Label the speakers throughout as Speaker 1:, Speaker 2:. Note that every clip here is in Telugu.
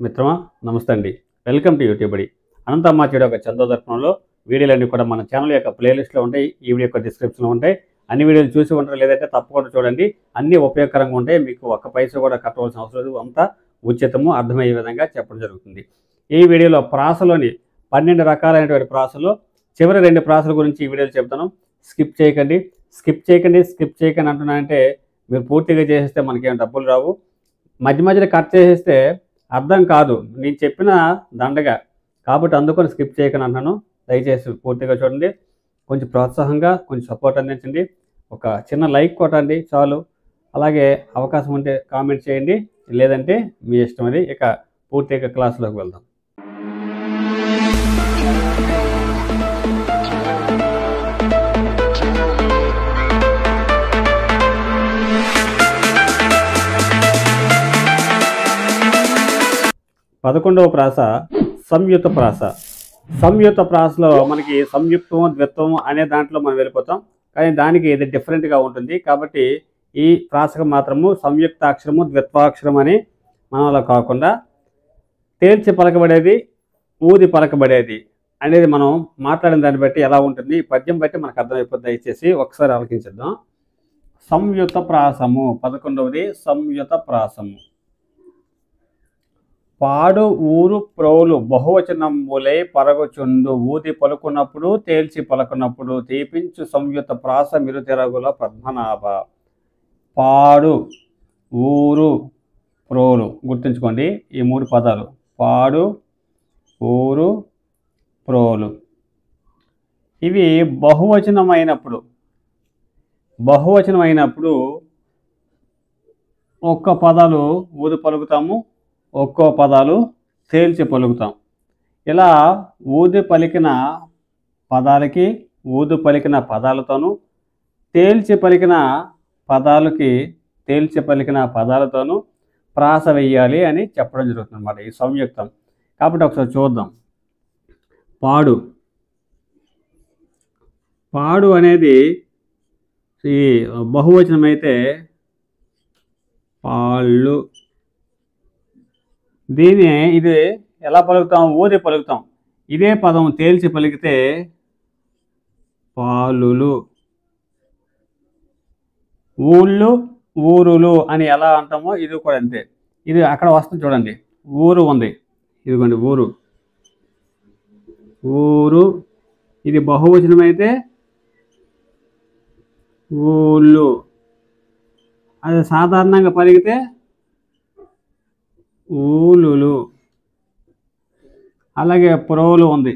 Speaker 1: మిత్రమా నమస్తే అండి వెల్కమ్ టు యూట్యూబ్ బడి అనంత అమ్మాచేడు యొక్క చందోదర్పణంలో వీడియోలన్నీ కూడా మన ఛానల్ యొక్క ప్లేలిస్ట్లో ఉంటాయి ఈ వీడియో యొక్క డిస్క్రిప్షన్లో ఉంటాయి అన్ని వీడియోలు చూసి ఉంటారు లేదంటే తప్పకుండా చూడండి అన్ని ఉపయోగకరంగా ఉంటాయి మీకు ఒక్క పైసా కూడా కట్టవలసిన అవసరం లేదు అంతా ఉచితము అర్థమయ్యే విధంగా చెప్పడం జరుగుతుంది ఈ వీడియోలో ప్రాసలోని పన్నెండు రకాలైనటువంటి ప్రాసలు చివరి రెండు ప్రాసల గురించి ఈ వీడియోలో చెప్తాను స్కిప్ చేయకండి స్కిప్ చేయకండి స్కిప్ చేయకండి అంటున్నానంటే మీరు పూర్తిగా చేసేస్తే మనకేం డబ్బులు రావు మధ్య మధ్యలో కట్ చేసేస్తే అర్థం కాదు నేను చెప్పిన దండగా కాబట్టి అందుకొని స్కిప్ చేయకండి అంటున్నాను దయచేసి పూర్తిగా చూడండి కొంచెం ప్రోత్సాహంగా కొంచెం సపోర్ట్ అందించండి ఒక చిన్న లైక్ కొట్టండి చాలు అలాగే అవకాశం ఉంటే కామెంట్ చేయండి లేదంటే మీ ఇష్టం అది ఇక పూర్తిగా క్లాసులోకి వెళ్దాం పదకొండవ ప్రాస సంయుక్త ప్రాస సంయుక్త ప్రాసలో మనకి సంయుక్తం ద్విత్వం అనే దాంట్లో మనం వెళ్ళిపోతాం కానీ దానికి ఇది డిఫరెంట్గా ఉంటుంది కాబట్టి ఈ ప్రాసకు మాత్రము సంయుక్తాక్షరము ద్విత్వాక్షరం అని మనం అలా కాకుండా తేల్చి పలకబడేది ఊది పలకబడేది అనేది మనం మాట్లాడిన దాన్ని బట్టి ఎలా ఉంటుంది ఈ పద్యం బట్టి మనకు అర్థమైపోతుంది దయచేసి ఒకసారి ఆలోచించిద్దాం సంయుత ప్రాసము పదకొండవది సంయుత ప్రాసము పాడు ఊరు ప్రోలు బహువచనంబులై పరగుచుండు ఊది పలుకున్నప్పుడు తేల్చి పలుకున్నప్పుడు తీపించు సంయుత ప్రాస మిరుతిరగుల పద్మనాభ పాడు ఊరు ప్రోలు గుర్తుంచుకోండి ఈ మూడు పదాలు పాడు ఊరు ప్రోలు ఇవి బహువచనమైనప్పుడు బహువచనమైనప్పుడు ఒక్క పదాలు ఊది పలుకుతాము ఒక్కో పదాలు తేల్చి పలుకుతాం ఇలా ఊది పలికిన పదాలకి ఊదు పలికిన పదాలతోనూ తేల్చి పలికిన పదాలకి తేల్చి పలికిన పదాలతోనూ ప్రాస వెయ్యాలి అని చెప్పడం జరుగుతుంది అన్నమాట ఈ సంయుక్తం కాబట్టి ఒకసారి చూద్దాం పాడు పాడు అనేది ఈ బహువచనం అయితే పాళ్ళు దీన్ని ఇది ఎలా పలుకుతాం ఊది పలుకుతాం ఇదే పదం తేల్చి పలికితే పాలులు ఊళ్ళు ఊరులు అని ఎలా అంటామో ఇది కూడా అంతే ఇది అక్కడ వస్తుంది చూడండి ఊరు ఉంది ఇదిగోండి ఊరు ఊరు ఇది బహువచనం అయితే ఊళ్ళు అది సాధారణంగా పలికితే ఊలులు అలాగే ప్రోలు ఉంది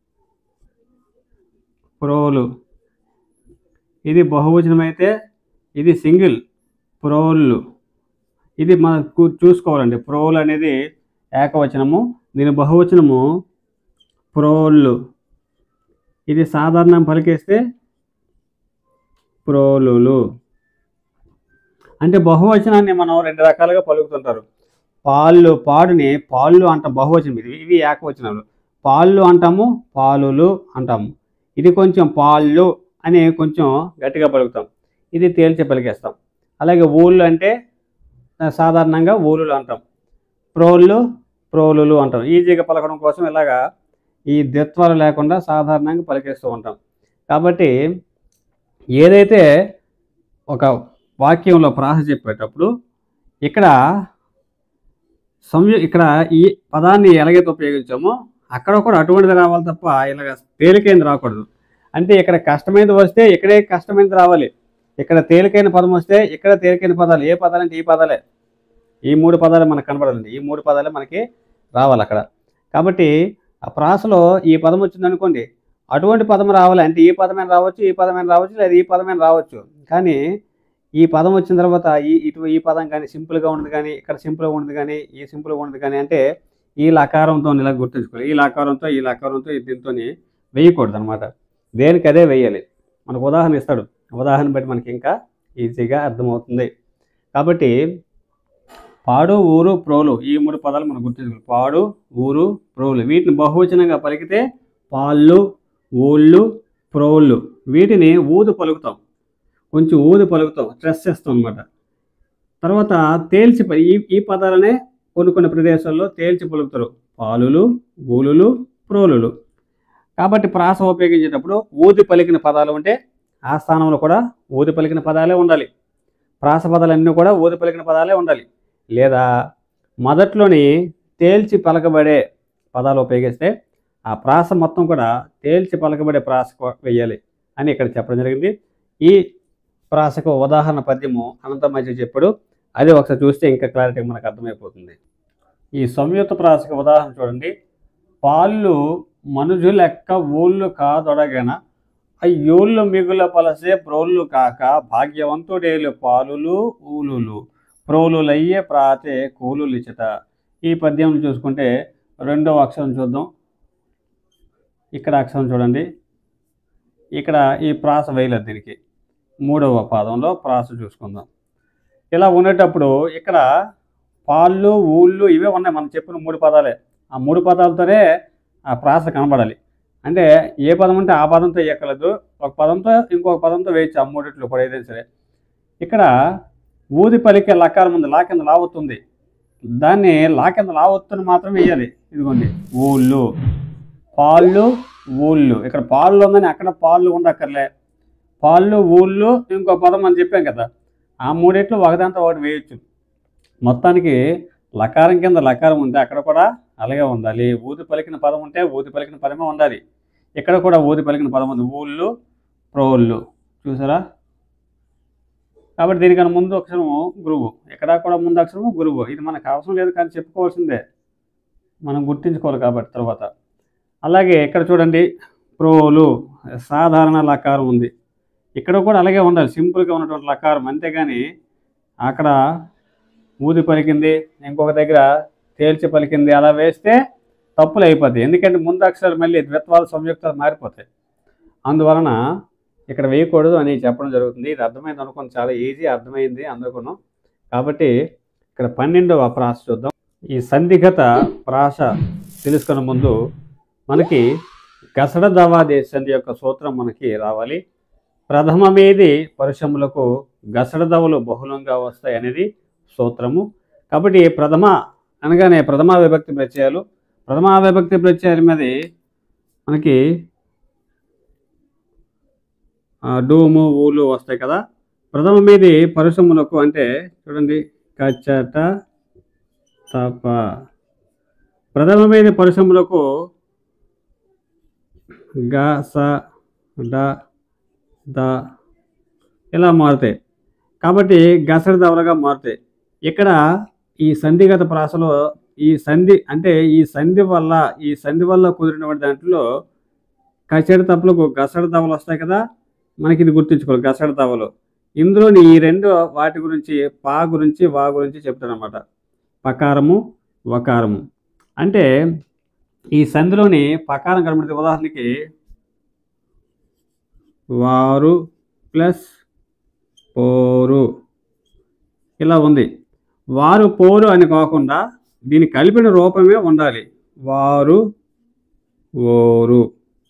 Speaker 1: ప్రోలు ఇది బహువచనం అయితే ఇది సింగిల్ ప్రోళ్ళు ఇది మనకు చూసుకోవాలండి ప్రోలు అనేది ఏకవచనము దీని బహువచనము ప్రోళ్ళు ఇది సాధారణం పలికేస్తే ప్రోలులు అంటే బహువచనాన్ని మనం రెండు రకాలుగా పలుకుతుంటారు పాళ్ళు పాడుని పాళ్ళు అంటాం బహువచనం ఇది ఇవి ఏకవచనాలు పాళ్ళు అంటాము పాలులు అంటాము ఇది కొంచెం పాళ్ళు అని కొంచెం గట్టిగా పలుకుతాం ఇది తేల్చి పలికేస్తాం అలాగే ఊళ్ళు అంటే ఆ, సాధారణంగా ఊలులు అంటాం ప్రోళ్ళు ప్రోలులు అంటాం ఈజీగా పలకడం కోసం ఇలాగా ఈ ద్విత్వాలు లేకుండా సాధారణంగా పలికేస్తూ ఉంటాం కాబట్టి ఏదైతే ఒక వాక్యంలో ప్రాస చెప్పేటప్పుడు ఇక్కడ సంయు ఇక్కడ ఈ పదాన్ని ఎలాగైతే ఉపయోగించామో అక్కడ కూడా అటువంటిది రావాలి తప్ప ఇలాగ తేలికైంది రాకూడదు అంటే ఇక్కడ కష్టమైనది వస్తే ఇక్కడే కష్టమైనది రావాలి ఇక్కడ తేలికైన పదం వస్తే ఇక్కడ తేలికైన పదాలు ఏ పదాలు అంటే ఈ పదాలే ఈ మూడు పదాలు మనకు కనబడాలండి ఈ మూడు పదాలే మనకి రావాలి అక్కడ కాబట్టి ఆ ప్రాసలో ఈ పదం వచ్చింది అనుకోండి అటువంటి పదం రావాలి అంటే ఈ పదమైన రావచ్చు ఈ పదమైన రావచ్చు లేదా ఈ పదమైన రావచ్చు కానీ ఈ పదం వచ్చిన తర్వాత ఈ ఇటు ఈ పదం కానీ సింపుల్గా ఉండదు కానీ ఇక్కడ సింపుల్గా ఉండదు కానీ ఈ సింపుల్గా ఉండదు కానీ అంటే ఈ లకారంతో ఇలా గుర్తుంచుకోవాలి ఈ లకారంతో ఈ లకారంతో దీంతో వేయకూడదు అనమాట దేనికి అదే వేయాలి మనకు ఉదాహరణ ఇస్తాడు ఉదాహరణ బట్టి మనకి ఇంకా ఈజీగా అర్థమవుతుంది కాబట్టి పాడు ఊరు ప్రోలు ఈ మూడు పదాలు మనం గుర్తుంచుకోవాలి పాడు ఊరు ప్రోలు వీటిని బహువచనంగా పలికితే పాళ్ళు ఊళ్ళు ప్రోళ్ళు వీటిని ఊదు పలుకుతాం కొంచెం ఊది పలుకుతాం స్ట్రెస్ చేస్తాం అనమాట తర్వాత తేల్చి ప- ఈ ఈ పదాలనే కొన్ని కొన్ని ప్రదేశాల్లో తేల్చి పలుకుతారు పాలులు ఊలులు ప్రోలులు కాబట్టి ప్రాస ఉపయోగించేటప్పుడు ఊది పలికిన పదాలు ఉంటే ఆ స్థానంలో కూడా ఊది పలికిన పదాలే ఉండాలి ప్రాస పదాలన్నీ కూడా ఊది పలికిన పదాలే ఉండాలి లేదా మొదట్లోని తేల్చి పలకబడే పదాలు ఉపయోగిస్తే ఆ ప్రాస మొత్తం కూడా తేల్చి పలకబడే ప్రాస వేయాలి అని ఇక్కడ చెప్పడం జరిగింది ఈ ప్రాసకు ఉదాహరణ పద్యము అనంతమధ్య చెప్పాడు అది ఒకసారి చూస్తే ఇంకా క్లారిటీ మనకు అర్థమైపోతుంది ఈ సంయుక్త ప్రాసకు ఉదాహరణ చూడండి పాళ్ళు మనుజు లెక్క ఊళ్ళు కాదొడగన అయ్యోళ్ళు మిగుల పలసే ప్రోళ్ళు కాక భాగ్యవంతుడేలు పాలులు ఊలులు ప్రోలులయ్యే ప్రాతే కూలులిచట ఈ పద్యం చూసుకుంటే రెండవ అక్షరం చూద్దాం ఇక్కడ అక్షరం చూడండి ఇక్కడ ఈ ప్రాస వేయలేదు దీనికి మూడవ పాదంలో ప్రాస చూసుకుందాం ఇలా ఉండేటప్పుడు ఇక్కడ పాళ్ళు ఊళ్ళు ఇవే ఉన్నాయి మనం చెప్పిన మూడు పదాలే ఆ మూడు పదాలతోనే ఆ ప్రాస కనబడాలి అంటే ఏ పదం ఉంటే ఆ పదంతో ఎక్కలేదు ఒక పదంతో ఇంకొక పదంతో వేయచ్చు ఆ మూడిట్లో కూడా ఏదైనా సరే ఇక్కడ ఊది పలికే లకారం ఉంది లా కింద లావొత్తుంది దాన్ని లా కింద లావొత్తుని మాత్రం వేయాలి ఇదిగోండి ఊళ్ళు పాళ్ళు ఊళ్ళు ఇక్కడ పాళ్ళు ఉందని అక్కడ పాళ్ళు ఉండక్కర్లే పాళ్ళు ఊళ్ళు ఇంకో పదం అని చెప్పాం కదా ఆ మూడిట్లో ఒకదాంతో ఒకటి వేయచ్చు మొత్తానికి లకారం కింద లకారం ఉంటే అక్కడ కూడా అలాగే ఉండాలి ఊది పలికిన పదం ఉంటే ఊది పలికిన పదమే ఉండాలి ఇక్కడ కూడా ఊది పలికిన పదం ఉంది ఊళ్ళు ప్రోళ్ళు చూసారా కాబట్టి దీనికన్నా ముందు అక్షరము గురువు ఇక్కడ కూడా ముందు అక్షరము గురువు ఇది మనకు అవసరం లేదు కానీ చెప్పుకోవాల్సిందే మనం గుర్తించుకోవాలి కాబట్టి తర్వాత అలాగే ఇక్కడ చూడండి ప్రోలు సాధారణ లకారం ఉంది ఇక్కడ కూడా అలాగే ఉండాలి సింపుల్గా ఉన్నటువంటి లకారం అంతేగాని అక్కడ ఊది పలికింది ఇంకొక దగ్గర తేల్చి పలికింది అలా వేస్తే తప్పులు అయిపోతాయి ఎందుకంటే ముందు అక్షరాలు మళ్ళీ ద్విత్వాలు సంయుక్తాలు మారిపోతాయి అందువలన ఇక్కడ వేయకూడదు అని చెప్పడం జరుగుతుంది ఇది అర్థమైంది అనుకుని చాలా ఈజీ అర్థమైంది అందరికీ కాబట్టి ఇక్కడ పన్నెండవ ప్రాస చూద్దాం ఈ సంధిగత ప్రాస తెలుసుకున్న ముందు మనకి గసడ దవాదే సంధి యొక్క సూత్రం మనకి రావాలి ప్రథమమేది పరుషములకు గసడ దవలు బహుళంగా వస్తాయి అనేది సూత్రము కాబట్టి ప్రథమ అనగానే ప్రథమా విభక్తి ప్రత్యయాలు ప్రథమా విభక్తి ప్రత్యయాల మీద మనకి ఆ, డూము ఊలు వస్తాయి కదా ప్రథమ మీది పరుషములకు అంటే చూడండి కచ్చట తప ప్రథమ మీది పరుషములకు గ స డ ద ఇలా మారుతాయి కాబట్టి గసడ దవలగా మారుతాయి ఇక్కడ ఈ సంధిగత ప్రాసలో ఈ సంధి అంటే ఈ సంధి వల్ల ఈ సంధి వల్ల కుదిరినటువంటి దాంట్లో కచ్చడి తప్పులకు గసడ దవలు వస్తాయి కదా మనకి ఇది గుర్తుంచుకోవాలి గసడ దవలు ఇందులోని ఈ రెండు వాటి గురించి పా గురించి వా గురించి చెప్తానమాట పకారము వకారము అంటే ఈ సంధిలోని పకారం కనబడితే ఉదాహరణకి వారు ప్లస్ పోరు ఇలా ఉంది వారు పోరు అని కాకుండా దీని కలిపిన రూపమే ఉండాలి వారు ఓరు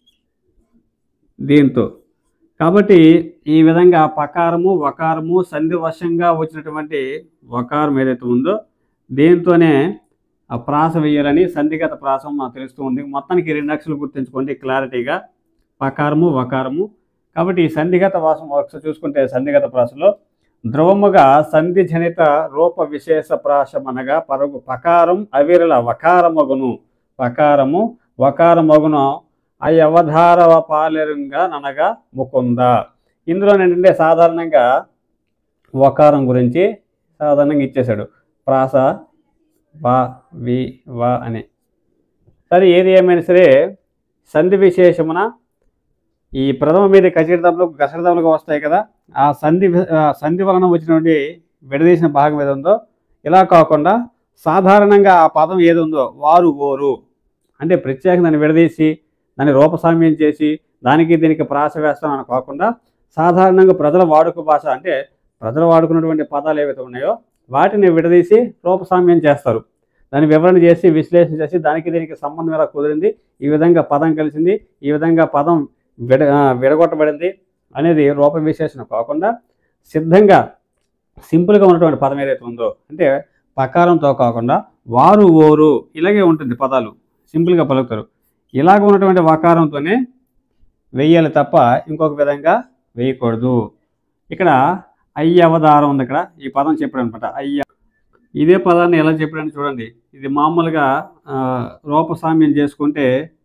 Speaker 1: దీంతో కాబట్టి ఈ విధంగా పకారము వకారము సంధి వశంగా వచ్చినటువంటి వకారం ఏదైతే ఉందో దీంతోనే ఆ ప్రాస వేయాలని సంధిగత ప్రాసం మనకు తెలుస్తూ ఉంది మొత్తానికి రెండు అక్షరాలు గుర్తుంచుకోండి క్లారిటీగా పకారము వకారము కాబట్టి ఈ సంధిగత వాసం ఒకసారి చూసుకుంటే సంధిగత ప్రాసలో ధ్రువముగా సంధి జనిత రూప విశేష ప్రాశమనగా పరుగు పకారం అవిరల వకారమగును పకారము వకారమగును అయవధారవ పాలెరుంగా ననగా ముకుంద ఇందులో ఏంటంటే సాధారణంగా వకారం గురించి సాధారణంగా ఇచ్చేశాడు ప్రాస వా వి వా అని సరే ఏది ఏమైనా సరే సంధి విశేషమున ఈ ప్రథమ మీద కచేరిదములకు గసరదములకు వస్తాయి కదా ఆ సంధి ఆ సంధి వలన వచ్చినటువంటి విడదీసిన భాగం ఏది ఉందో ఇలా కాకుండా సాధారణంగా ఆ పదం ఏది ఉందో వారు ఓరు అంటే ప్రత్యేకంగా దాన్ని విడదీసి దాన్ని రూపసామ్యం చేసి దానికి దీనికి ప్రాస వేస్తాం అని కాకుండా సాధారణంగా ప్రజల వాడుక భాష అంటే ప్రజలు వాడుకున్నటువంటి పదాలు ఏవైతే ఉన్నాయో వాటిని విడదీసి రూపసామ్యం చేస్తారు దాన్ని వివరణ చేసి విశ్లేషణ చేసి దానికి దీనికి సంబంధం ఎలా కుదిరింది ఈ విధంగా పదం కలిసింది ఈ విధంగా పదం విడ ఆ, విడగొట్టబడింది అనేది రూప విశేషణ కాకుండా సిద్ధంగా సింపుల్గా ఉన్నటువంటి పదం ఏదైతే ఉందో అంటే పకారంతో కాకుండా వారు ఓరు ఇలాగే ఉంటుంది పదాలు సింపుల్గా పలుకుతారు ఇలాగ ఉన్నటువంటి వకారంతోనే వెయ్యాలి తప్ప ఇంకొక విధంగా వేయకూడదు ఇక్కడ అయ్య అవతారం ఉంది ఇక్కడ ఈ పదం చెప్పాడు అనమాట అయ్య ఇదే పదాన్ని ఎలా చెప్పాడని చూడండి ఇది మామూలుగా ఆ, రూపసామ్యం చేసుకుంటే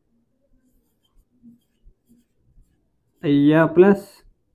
Speaker 1: అయ్య ప్లస్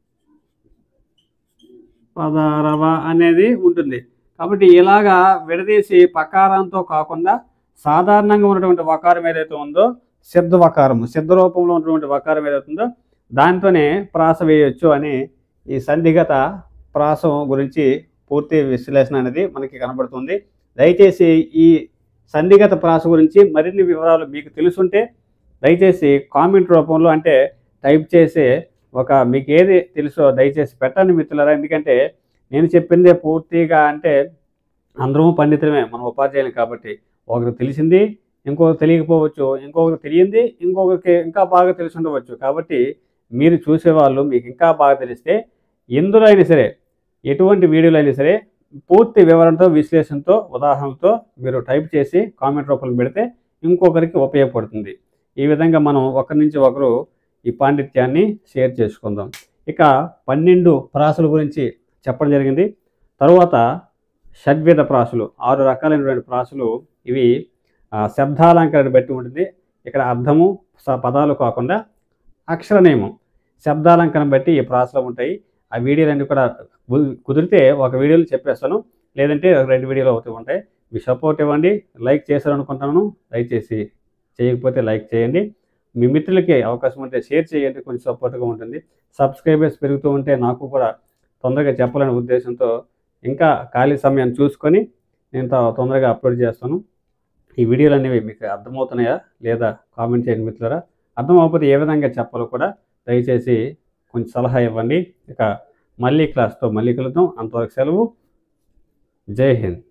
Speaker 1: పదారవ అనేది ఉంటుంది కాబట్టి ఇలాగా విడదీసి పకారంతో కాకుండా సాధారణంగా ఉన్నటువంటి వకారం ఏదైతే ఉందో సిద్ధ వకారము సిద్ధ రూపంలో ఉన్నటువంటి వకారం ఏదైతే ఉందో దాంతోనే ప్రాస వేయొచ్చు అని ఈ సంధిగత ప్రాసం గురించి పూర్తి విశ్లేషణ అనేది మనకి కనబడుతుంది దయచేసి ఈ సంధిగత ప్రాస గురించి మరిన్ని వివరాలు మీకు తెలుసుంటే దయచేసి కామెంట్ రూపంలో అంటే టైప్ చేసి ఒక మీకు ఏది తెలుసో దయచేసి పెట్టండి మిత్రులారా ఎందుకంటే నేను చెప్పిందే పూర్తిగా అంటే అందరము పండితులమే మనం ఉపాధ్యాయులు కాబట్టి ఒకరికి తెలిసింది ఇంకొకరికి తెలియకపోవచ్చు ఇంకొకరికి తెలియంది ఇంకొకరికి ఇంకా బాగా తెలిసి ఉండవచ్చు కాబట్టి మీరు చూసేవాళ్ళు మీకు ఇంకా బాగా తెలిస్తే ఎందులో అయినా సరే ఎటువంటి వీడియోలు అయినా సరే పూర్తి వివరణతో విశ్లేషణతో ఉదాహరణతో మీరు టైప్ చేసి కామెంట్ రూపంలో పెడితే ఇంకొకరికి ఉపయోగపడుతుంది ఈ విధంగా మనం ఒకరి నుంచి ఒకరు ఈ పాండిత్యాన్ని షేర్ చేసుకుందాం ఇక పన్నెండు ప్రాసల గురించి చెప్పడం జరిగింది తరువాత షడ్విధ ప్రాసలు ఆరు రకాలైనటువంటి ప్రాసలు ఇవి ఆ, శబ్దాలంకరణ బట్టి ఉంటుంది ఇక్కడ అర్థము స- పదాలు కాకుండా అక్షర నియమం శబ్దాలంకరణ బట్టి ఈ ప్రాసలు ఉంటాయి ఆ వీడియోలన్నీ కూడా కు- కుదిరితే ఒక వీడియోలో చెప్పేస్తాను లేదంటే రెండు వీడియోలు అవుతూ ఉంటాయి మీ సపోర్ట్ ఇవ్వండి లైక్ చేశారనుకుంటున్నాను దయచేసి చేయకపోతే లైక్ చేయండి మీ మిత్రులకి అవకాశం ఉంటే షేర్ చేయండి కొంచెం సపోర్ట్గా ఉంటుంది సబ్స్క్రైబర్స్ పెరుగుతూ ఉంటే నాకు కూడా తొందరగా చెప్పాలనే ఉద్దేశంతో ఇంకా ఖాళీ సమయాన్ని చూసుకొని నేను త- తొందరగా అప్లోడ్ చేస్తాను ఈ వీడియోలు అనేవి మీకు అర్థమవుతున్నాయా లేదా కామెంట్ చేయండి మిత్రులారా అర్థం అవ్వకపోతే ఏ విధంగా చెప్పాలో కూడా దయచేసి కొంచెం సలహా ఇవ్వండి ఇక మళ్ళీ క్లాస్తో మళ్ళీ కలుద్దాం అంతవరకు సెలవు జై హింద్